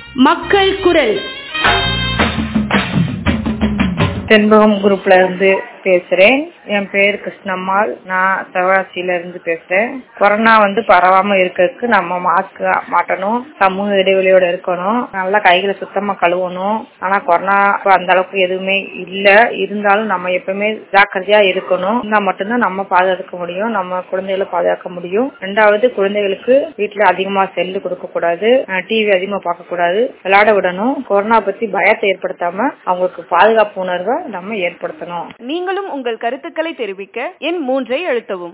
மக்கள் குரல் தென்பகம் குரூப்ல இருந்து பேசுறேன் என் பேர் கிருஷ்ணம்மாள் நான் சிவகாசியில இருந்து பேசுறேன் கொரோனா வந்து பரவாம இருக்கிறதுக்கு நம்ம மாஸ்க் மாட்டணும் சமூக இடைவெளியோட இருக்கணும் நல்லா கைகளை சுத்தமா கழுவணும் ஆனா கொரோனா அந்த அளவுக்கு எதுவுமே இல்ல இருந்தாலும் நம்ம எப்பவுமே ஜாக்கிரதையா இருக்கணும் இருந்தா மட்டும்தான் நம்ம பாதுகாக்க முடியும் நம்ம குழந்தைகளை பாதுகாக்க முடியும் ரெண்டாவது குழந்தைகளுக்கு வீட்டுல அதிகமா செல்லு கொடுக்க கூடாது டிவி அதிகமா பார்க்க கூடாது விளையாட விடணும் கொரோனா பத்தி பயத்தை ஏற்படுத்தாம அவங்களுக்கு பாதுகாப்பு உணர்வை நம்ம ஏற்படுத்தணும் நீங்களும் உங்கள் கருத்துக்களை தெரிவிக்க எண் மூன்றை அழுத்தவும்